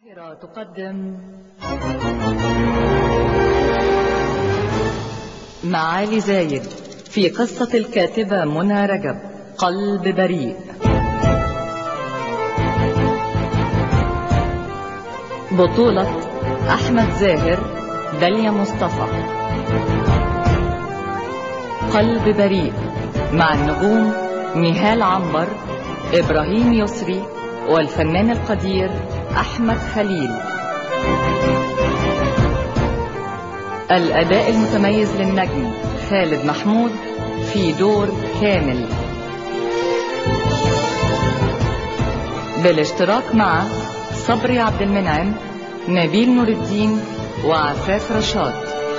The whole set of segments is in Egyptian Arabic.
القاهرة تقدم معالي زايد في قصة الكاتبة منى رجب قلب بريء بطولة أحمد زاهر داليا مصطفى قلب بريء مع النجوم نهال عنبر إبراهيم يسري والفنان القدير أحمد خليل الأداء المتميز للنجم خالد محمود في دور كامل بالاشتراك مع صبري عبد المنعم نبيل نور الدين وعفاف رشاد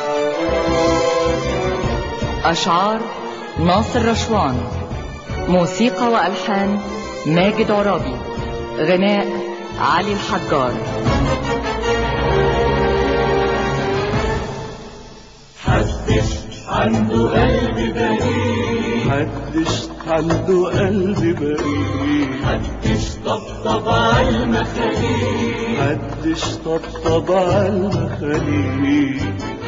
أشعار ناصر رشوان موسيقى وألحان ماجد عرابي غناء علي الحجار حدش عنده قلب بريء محدش عنده قلب بريء حدش طبطب على المخاليق محدش طبطب على المخاليق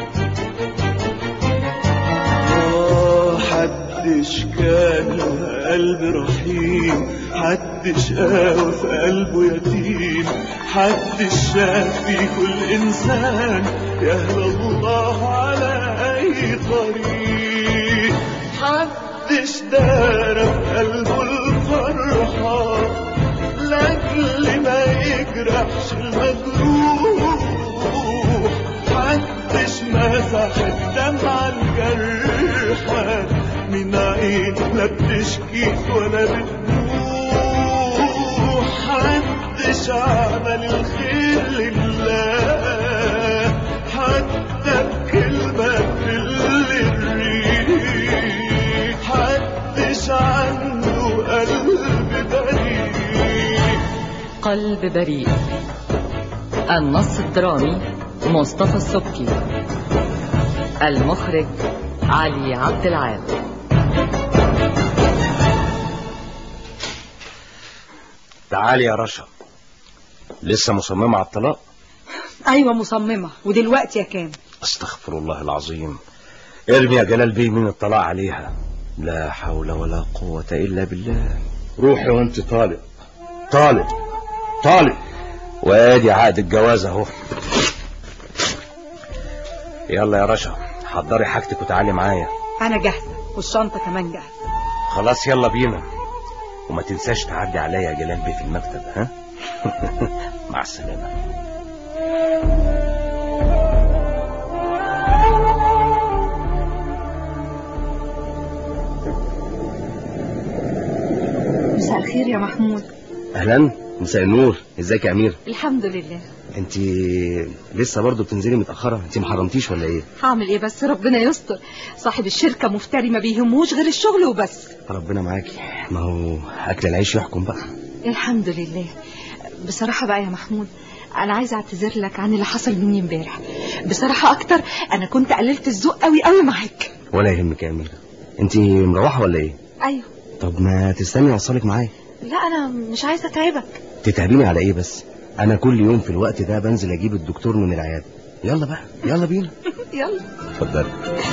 آه، حدش كان له قلب رحيم حدش قاوى في قلبه يتيم حدش شاف في كل انسان يهدى الله على اي طريق حدش دار في قلبه الفرحة لاجل ما يجرحش المجروح محدش مسح الدمعة الجرحى من عين لا بتشكي ولا بتنوح محدش عمل الخير لله حتى بكلمة تل الريح محدش عنده قلب بريء قلب بريء النص الدرامي مصطفى السبكي المخرج علي عبد العال تعالي يا رشا لسه مصممة على الطلاق ايوه مصممه ودلوقتي يا كام استغفر الله العظيم ارمي يا جلال بيه من الطلاق عليها لا حول ولا قوة إلا بالله روحي وانت طالب طالب طالب وادي عقد الجواز اهو يلا يا رشا حضري حاجتك وتعالي معايا انا جاهزه والشنطه كمان جاهزه خلاص يلا بينا وما تنساش تعدي عليا يا جلال بيه في المكتب ها مع السلامة مساء الخير يا محمود اهلا مساء النور ازيك يا امير الحمد لله انت لسه برضه بتنزلي متاخره انت ما حرمتيش ولا ايه هعمل ايه بس ربنا يستر صاحب الشركه مفتري ما بيهموش غير الشغل وبس ربنا معاكي ما هو اكل العيش يحكم بقى الحمد لله بصراحه بقى يا محمود انا عايزه اعتذر لك عن اللي حصل مني امبارح بصراحه اكتر انا كنت قللت الذوق قوي قوي معاك ولا يهمك يا امير انت مروحه ولا ايه ايوه طب ما تستني اوصلك معايا لا انا مش عايزه اتعبك تتعبيني على ايه بس انا كل يوم في الوقت ده بنزل اجيب الدكتور من العياده يلا بقى يلا بينا يلا اتفضلي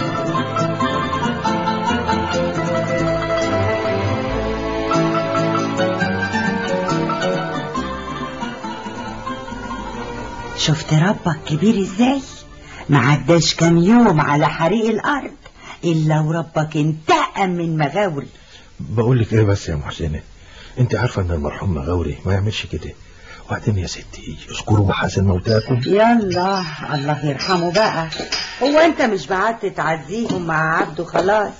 شفت ربك كبير ازاي ما عداش كام يوم على حريق الارض الا وربك انتقم من مغاوري بقول لك ايه بس يا محسنة انت عارفة ان المرحوم مغاوري ما يعملش كده وبعدين يا ستي اذكروا محاسن موتاكم يلا الله يرحمه بقى هو انت مش بعت تعزيهم مع عبده خلاص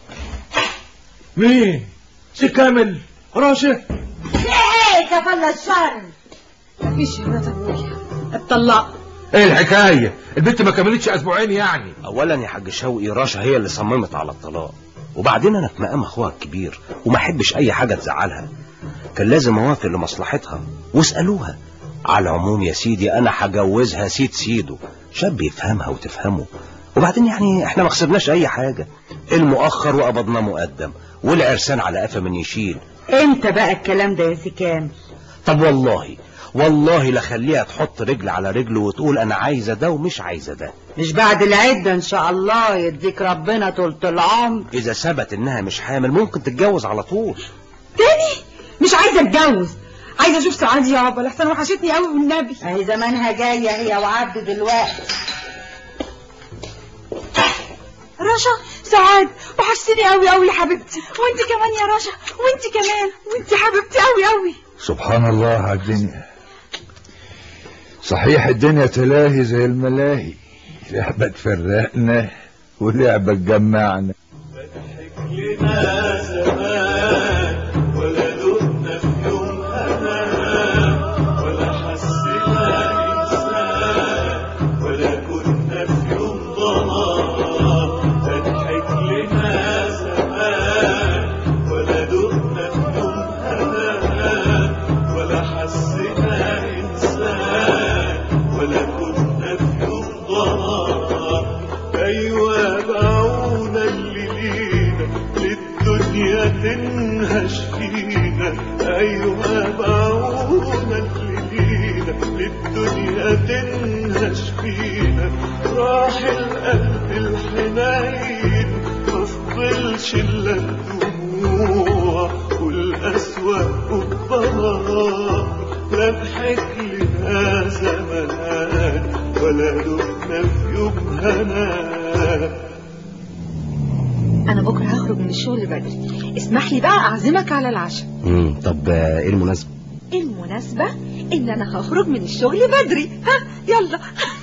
مين سي كامل راشد ايه كفل الشر مفيش يا ولاد ابويا اتطلقوا ايه الحكاية البنت ما كملتش اسبوعين يعني اولا يا حاج شوقي رشا هي اللي صممت على الطلاق وبعدين انا في مقام اخوها الكبير وما احبش اي حاجه تزعلها كان لازم اوافق لمصلحتها واسالوها على العموم يا سيدي انا هجوزها سيد سيده شاب يفهمها وتفهمه وبعدين يعني احنا ما خسرناش اي حاجه المؤخر وقبضناه مقدم والعرسان على قفا من يشيل امتى بقى الكلام ده يا سي كامل طب والله والله لخليها تحط رجل على رجل وتقول انا عايزه ده ومش عايزه ده مش بعد العدة ان شاء الله يديك ربنا طولة العمر اذا ثبت انها مش حامل ممكن تتجوز على طول تاني مش عايزه اتجوز عايزه اشوف سعاد يابا لحسن وحشتني قوي والنبي اهي زمانها جاية هي وعبد دلوقتي رشا سعاد وحشتني قوي قوي يا حبيبتي وانت كمان يا رشا وانت كمان وانت حبيبتي قوي قوي سبحان الله على الدنيا صحيح الدنيا تلاهي زي الملاهي لعبة تفرقنا ولعبة تجمعنا لنا زمان ولا دقنا في يوم هنا ولا حسينا إنسان ولا كنا في يوم ضمان تضحك لنا زمان ولا دقنا في يوم هنا ولا حسينا إنسان ولا كنا في يوم ضمان أيوة باعونا اللي لينا للدنيا تنهش فينا أيوة باعونا اللي لينا للدنيا تنهش فينا راح القلب الحنين مفضلش إلا الدموع والأسواق والضلال لا ضحك لنا زمان ولا دقنا في يوم هنا انا بكره هخرج من الشغل بدري اسمح لي بقى اعزمك على العشاء امم طب آه، ايه المناسبه المناسبة ان انا هخرج من الشغل بدري ها يلا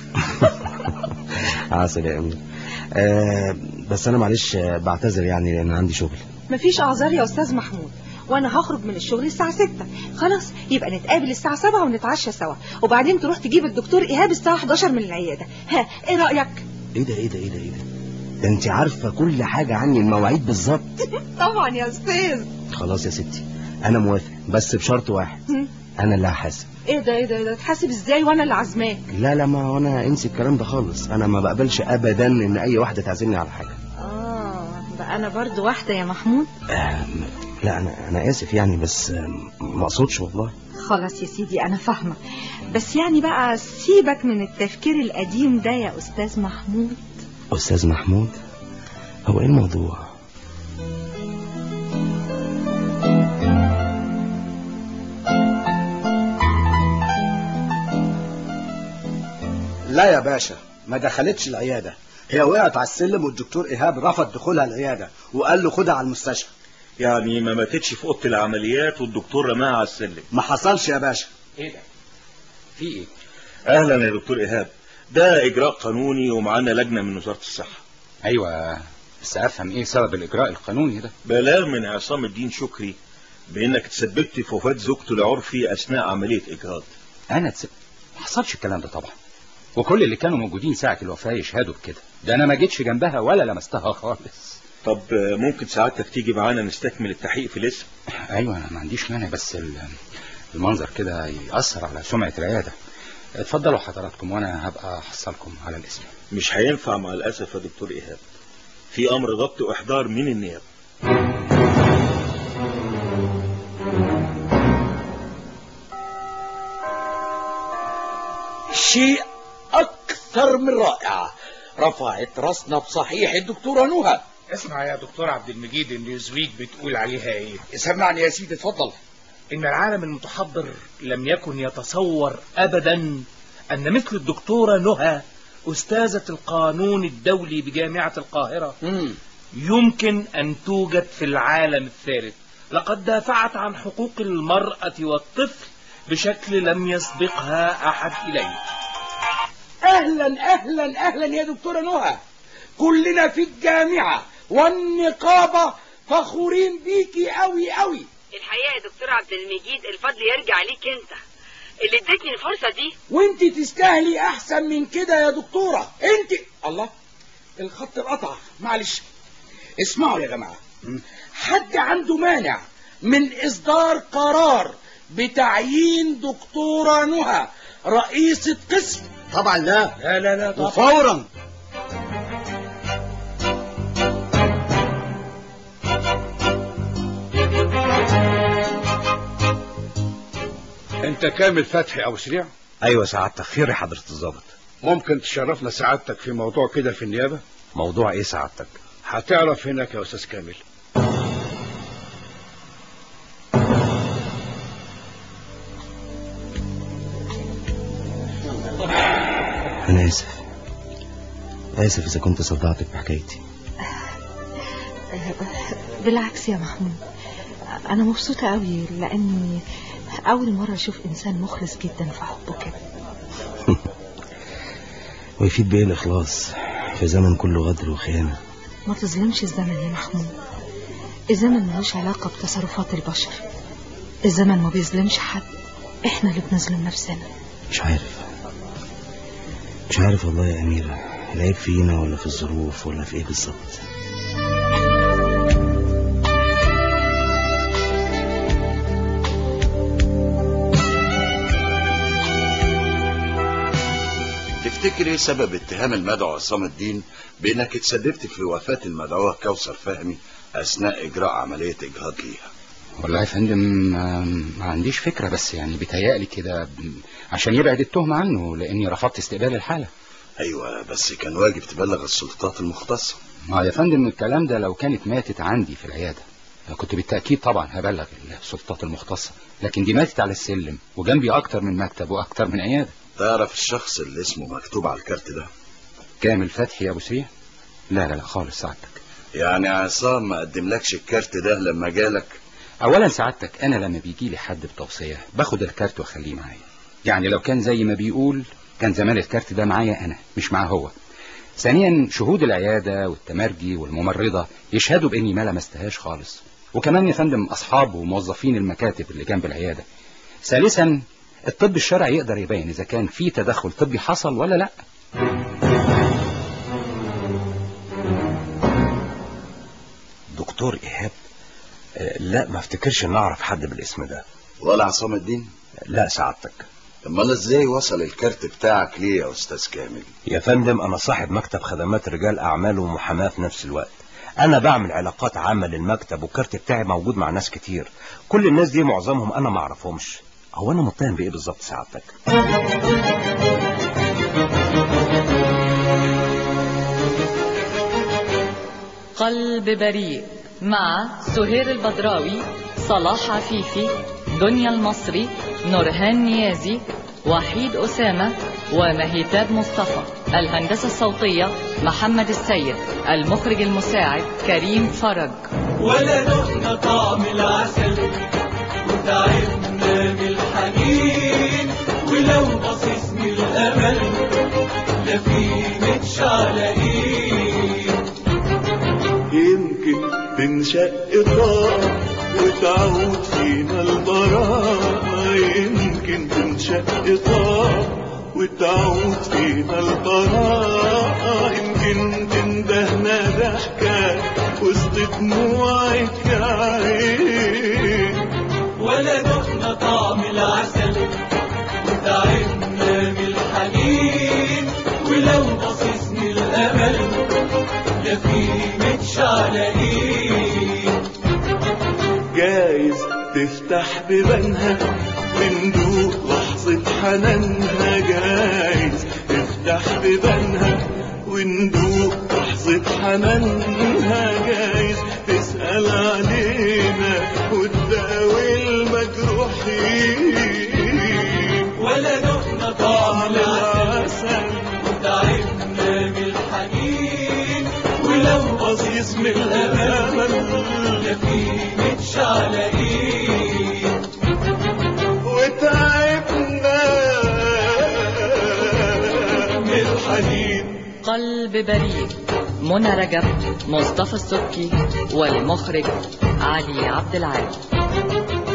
عسل يا امين آه بس انا معلش آه، بعتذر يعني لان عندي شغل مفيش اعذار يا استاذ محمود وانا هخرج من الشغل الساعة 6 خلاص يبقى نتقابل الساعة 7 ونتعشى سوا وبعدين تروح تجيب الدكتور ايهاب الساعة 11 من العيادة ها ايه رأيك ايه ده ايه ده ايه ده ايه ده ده انت عارفه كل حاجه عني المواعيد بالظبط طبعا يا استاذ خلاص يا ستي انا موافق بس بشرط واحد هم؟ انا اللي هحاسب ايه ده ايه ده ايه ده تحاسب ازاي وانا اللي عازماك لا لا ما انا انسي الكلام ده خالص انا ما بقبلش ابدا ان اي واحده تعزمني على حاجه اه بقى انا برضو واحدة يا محمود آه لا انا انا اسف يعني بس آه، ما اقصدش والله خلاص يا سيدي انا فاهمة بس يعني بقى سيبك من التفكير القديم ده يا استاذ محمود استاذ محمود هو ايه الموضوع لا يا باشا ما دخلتش العيادة هي وقعت على السلم والدكتور إيهاب رفض دخولها العيادة وقال له خدها على المستشفى يعني ما ماتتش في اوضه العمليات والدكتور رماها على السلم ما حصلش يا باشا ايه ده في ايه اهلا يا دكتور ايهاب ده اجراء قانوني ومعانا لجنه من وزاره الصحه ايوه بس افهم ايه سبب الاجراء القانوني ده بلاغ من عصام الدين شكري بانك تسببت في وفاه زوجته العرفي اثناء عمليه اجهاض انا تسب ما حصلش الكلام ده طبعا وكل اللي كانوا موجودين ساعة الوفاة يشهدوا بكده ده انا ما جيتش جنبها ولا لمستها خالص طب آه، ممكن سعادتك تيجي معانا نستكمل التحقيق في الاسم ايوه انا ما عنديش مانع بس ال- المنظر كده يأثر على سمعة العيادة اتفضلوا حضراتكم وانا هبقى احصلكم على الاسم مش هينفع مع الاسف يا دكتور ايهاب في امر ضبط واحضار من النيابه شيء أكثر من رائع رفعت راسنا بصحيح الدكتورة نهى اسمع يا دكتور عبد المجيد النيوزويك بتقول عليها ايه سمعني يا سيدي اتفضل ان العالم المتحضر لم يكن يتصور ابدا ان مثل الدكتورة نهى استاذة القانون الدولي بجامعة القاهرة مم. يمكن ان توجد في العالم الثالث لقد دافعت عن حقوق المرأة والطفل بشكل لم يسبقها احد اليه أهلا أهلا أهلا يا دكتورة نهى كلنا في الجامعة والنقابة فخورين بيكي قوي قوي الحقيقة يا دكتور عبد المجيد الفضل يرجع ليك انت اللي اديتني الفرصة دي وانت تستاهلي احسن من كده يا دكتورة انت الله الخط اتقطع معلش اسمعوا يا جماعة حد عنده مانع من اصدار قرار بتعيين دكتورة نهى رئيسة قسم طبعا لا لا لا لا طبعا وفورا انت انت كامل فتحي ابو سريع ايوه سعادتك خير يا حضرة الضابط ممكن تشرفنا سعادتك في موضوع كده في النيابة موضوع ايه سعادتك هتعرف هناك يا استاذ كامل أنا آسف آسف إذا كنت صدعتك بحكايتي بالعكس يا محمود انا مبسوطه قوي لاني اول مره اشوف انسان مخلص جدا في حبه كده ويفيد بإيه الإخلاص في زمن كله غدر وخيانة ما تظلمش الزمن يا محمود الزمن ملوش علاقه بتصرفات البشر الزمن ما بيظلمش حد احنا اللي بنظلم نفسنا مش عارف مش عارف والله يا أميرة العيب فينا ولا في الظروف ولا في إيه بالظبط تفتكر ايه سبب اتهام المدعو عصام الدين بانك اتسببت في وفاة المدعوة كوثر فهمي اثناء اجراء عملية اجهاض ليها والله يا فندم ما, ما عنديش فكرة بس يعني بيتهيألي كده ب- عشان يبعد التهمة عنه لأني رفضت استقبال الحالة ايوه بس كان واجب تبلغ السلطات المختصة ما يا فندم الكلام ده لو كانت ماتت عندي في العيادة كنت بالتأكيد طبعا هبلغ السلطات المختصة لكن دي ماتت على السلم وجنبي أكتر من مكتب وأكتر من عيادة تعرف الشخص اللي اسمه مكتوب على الكارت ده كامل فتحي يا أبو سريع لا لا لا خالص سعادتك يعني عصام ما قدملكش الكارت ده لما جالك اولا سعادتك انا لما بيجي لي حد بتوصيه باخد الكارت واخليه معايا يعني لو كان زي ما بيقول كان زمان الكارت ده معايا انا مش معاه هو ثانيا شهود العيادة والتمرجي والممرضة يشهدوا باني ما لمستهاش خالص وكمان يا فندم اصحاب وموظفين المكاتب اللي جنب العيادة ثالثا الطب الشرعي يقدر يبين اذا كان في تدخل طبي حصل ولا لا دكتور ايهاب آه، لا ما افتكرش ان اعرف حد بالاسم ده ولا عصام الدين لا سعادتك امال ازاي وصل الكارت بتاعك ليه يا استاذ كامل يا فندم انا صاحب مكتب خدمات رجال اعمال ومحاماه في نفس الوقت انا بعمل علاقات عامه للمكتب والكارت بتاعي موجود مع ناس كتير كل الناس دي معظمهم انا ما اعرفهمش هو انا متهم بايه بالظبط سعادتك قلب بريء مع سهير البدراوي صلاح عفيفي دنيا المصري نورهان نيازي وحيد أسامة ومهيتاب مصطفى الهندسة الصوتية محمد السيد المخرج المساعد كريم فرج ولا دقنا طعم العسل وتعبنا من الحنين ولو بصيص من الامل لا في متشعلقين يمكن تنشق طار وتعود فينا البراءة يمكن تنشق طار وتعود فينا البراءة يمكن تندهنا ضحكة وسط دموعك يا عين ولا دقنا طعم العسل وتعبنا من الحنين ولو بصيص من الامل لا في متشعلقين جايز تفتح بيبانها وندوق لحظة حنانها جايز تفتح بيبانها وندوق لحظة حنانها جايز تسأل علينا وتداوي المجروحين ولا دقنا طعم العسل وتعبنا من الحنين ولو بصيص من الامل لا في متشعلقين وتعبنا من الحنين قلب بريء منى رجب مصطفى السبكي والمخرج علي عبد العال